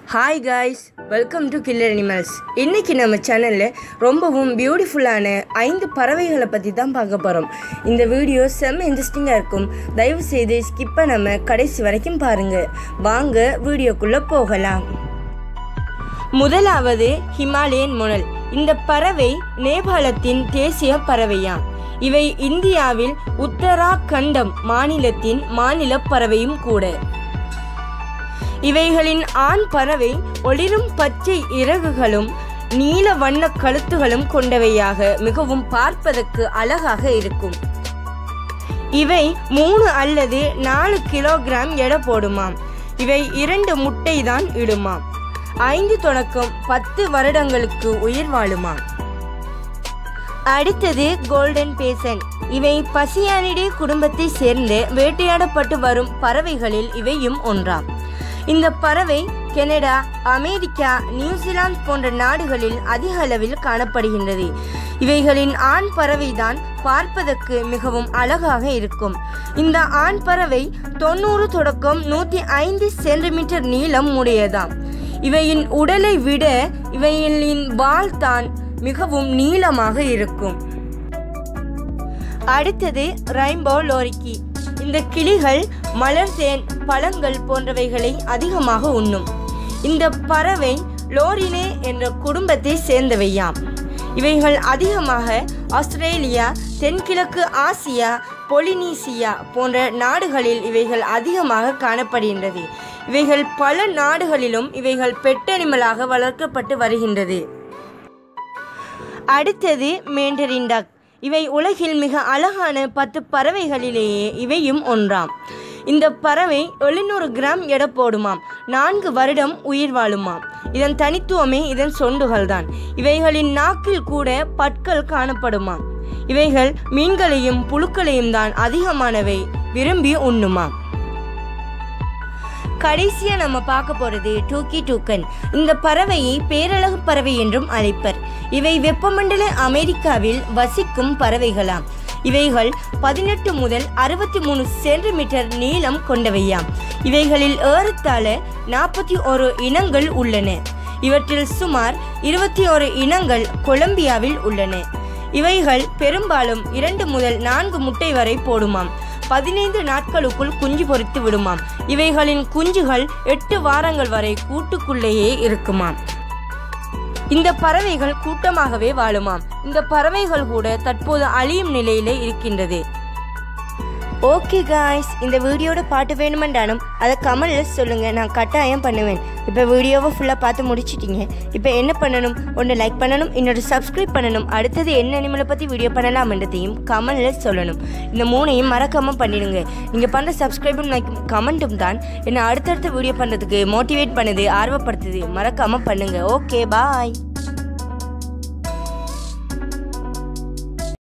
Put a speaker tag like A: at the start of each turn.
A: hi guys welcome to killer animals இன்னைக்கு நம்ம சேனலில் ரொம்பவும் பியூட்டிஃபுல்லான ஐந்து பறவைகளை பற்றி தான் பார்க்க போகிறோம் இந்த வீடியோ செம்ம இன்ட்ரெஸ்டிங்காக இருக்கும் தயவு செய்து ஸ்கிப் பண்ணாமல் கடைசி வரைக்கும் பாருங்கள் வாங்க வீடியோக்குள்ளே போகலாம் முதலாவது ஹிமாலயன் முனல் இந்த பறவை நேபாளத்தின் தேசிய பறவையாம் இவை இந்தியாவில் உத்தராகண்டம் மாநிலத்தின் மாநில பறவையும் கூட இவைகளின் ஆண் பறவை ஒளிரும் பச்சை இறகுகளும் நீல வண்ண கழுத்துகளும் கொண்டவையாக மிகவும் பார்ப்பதற்கு அழகாக இருக்கும் இவை மூணு அல்லது நாலு கிலோகிராம் எடை போடுமாம் இவை இரண்டு முட்டை தான் இடுமாம் ஐந்து தொடக்கம் பத்து வருடங்களுக்கு உயிர் வாழுமாம் அடுத்தது கோல்டன் பேசன் இவை பசியானிடே குடும்பத்தை சேர்ந்து வேட்டையாடப்பட்டு வரும் பறவைகளில் இவையும் ஒன்றாம் இந்த பறவை கனடா அமெரிக்கா நியூசிலாந்து போன்ற நாடுகளில் அதிக அளவில் காணப்படுகின்றது இவைகளின் ஆண் பறவைதான் பார்ப்பதற்கு மிகவும் அழகாக இருக்கும் இந்த ஆண் பறவை தொண்ணூறு தொடக்கம் நூற்றி ஐந்து சென்டிமீட்டர் நீளம் உடையதாம் இவையின் உடலை விட இவைகளின் வால் தான் மிகவும் நீளமாக இருக்கும் அடுத்தது ரெயின்போ லோரிக்கி இந்த கிளிகள் மலர் தேன் பழங்கள் போன்றவைகளை அதிகமாக உண்ணும் இந்த பறவை லோரினே என்ற குடும்பத்தை சேர்ந்தவையாம் இவைகள் அதிகமாக ஆஸ்திரேலியா தென்கிழக்கு ஆசியா பொலினீசியா போன்ற நாடுகளில் இவைகள் அதிகமாக காணப்படுகின்றது இவைகள் பல நாடுகளிலும் இவைகள் பெட்டனிமலாக வளர்க்கப்பட்டு வருகின்றது அடுத்தது மேண்டரின் டக் இவை உலகில் மிக அழகான பத்து பறவைகளிலேயே இவையும் ஒன்றாம் இந்த பறவை எழுநூறு கிராம் எடை போடுமாம் நான்கு வருடம் உயிர் வாழுமாம் இதன் தனித்துவமே இதன் சொண்டுகள் தான் இவைகளின் நாக்கில் கூட பற்கள் காணப்படுமாம் இவைகள் மீன்களையும் புழுக்களையும் தான் அதிகமானவை விரும்பி உண்ணுமாம் கடைசியா நம்ம பார்க்க போறது டூக்கி டூக்கன் இந்த பறவையை பேரழகு பறவை என்றும் அழைப்பர் இவை வெப்பமண்டல அமெரிக்காவில் வசிக்கும் பறவைகளாம் இவைகள் பதினெட்டு முதல் அறுபத்தி மூணு சென்டிமீட்டர் நீளம் கொண்டவையாம் இவைகளில் ஏறத்தாழ நாற்பத்தி ஒரு இனங்கள் உள்ளன இவற்றில் சுமார் இருபத்தி ஒரு இனங்கள் கொலம்பியாவில் உள்ளன இவைகள் பெரும்பாலும் இரண்டு முதல் நான்கு முட்டை வரை போடுமாம் பதினைந்து நாட்களுக்குள் குஞ்சு பொறித்து விடுமாம் இவைகளின் குஞ்சுகள் எட்டு வாரங்கள் வரை கூட்டுக்குள்ளேயே இருக்குமாம் இந்த பறவைகள் கூட்டமாகவே வாழுமாம் இந்த பறவைகள் கூட தற்போது அழியும் நிலையிலே இருக்கின்றது ஓகே காய்ஸ் இந்த வீடியோட பாட்டு வேணுமென்றாலும் அதை கமெண்டில் சொல்லுங்கள் நான் கட்டாயம் பண்ணுவேன் இப்போ வீடியோவை ஃபுல்லாக பார்த்து முடிச்சிட்டீங்க இப்போ என்ன பண்ணணும் ஒன்று லைக் பண்ணணும் இன்னொரு சப்ஸ்கிரைப் பண்ணணும் அடுத்தது என்ன அனிமலை பற்றி வீடியோ பண்ணலாம்ன்றதையும் கமெண்டில் சொல்லணும் இந்த மூணையும் மறக்காமல் பண்ணிடுங்க நீங்கள் பண்ணுற சப்ஸ்கிரைபும் லைக் கமெண்ட்டும் தான் என்னை அடுத்தடுத்த வீடியோ பண்ணுறதுக்கு மோட்டிவேட் பண்ணுது ஆர்வப்படுத்துது மறக்காமல் பண்ணுங்கள் ஓகே பாய்